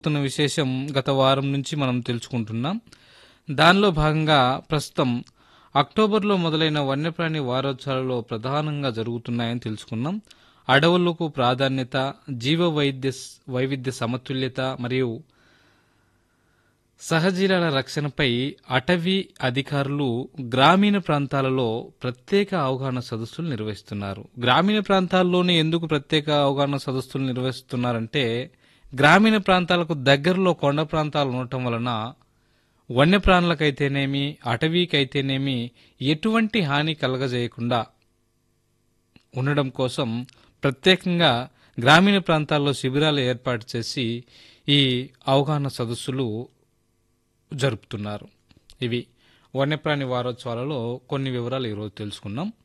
జరుగుతున్న విశేషం గత వారం నుంచి మనం తెలుసుకుంటున్నాం దానిలో భాగంగా ప్రస్తుతం అక్టోబర్లో మొదలైన వన్యప్రాణి వారోత్సవాలలో ప్రధానంగా జరుగుతున్నాయని తెలుసుకున్నాం అడవులకు ప్రాధాన్యత జీవ వైద్య వైవిధ్య సమతుల్యత మరియు సహజీలాల రక్షణపై అటవీ అధికారులు గ్రామీణ ప్రాంతాలలో ప్రత్యేక అవగాహన సదస్సులు నిర్వహిస్తున్నారు గ్రామీణ ప్రాంతాల్లోనే ఎందుకు ప్రత్యేక అవగాహన సదస్సులు నిర్వహిస్తున్నారంటే గ్రామీణ ప్రాంతాలకు దగ్గరలో కొండ ప్రాంతాలు ఉండటం వలన వన్యప్రాణులకైతేనేమి అటవీకైతేనేమి ఎటువంటి హాని కలగజేయకుండా ఉండడం కోసం ప్రత్యేకంగా గ్రామీణ ప్రాంతాల్లో శిబిరాలు ఏర్పాటు చేసి ఈ అవగాహన సదస్సులు జరుపుతున్నారు ఇవి వన్యప్రాణి వారోత్సవాలలో కొన్ని వివరాలు ఈరోజు తెలుసుకున్నాం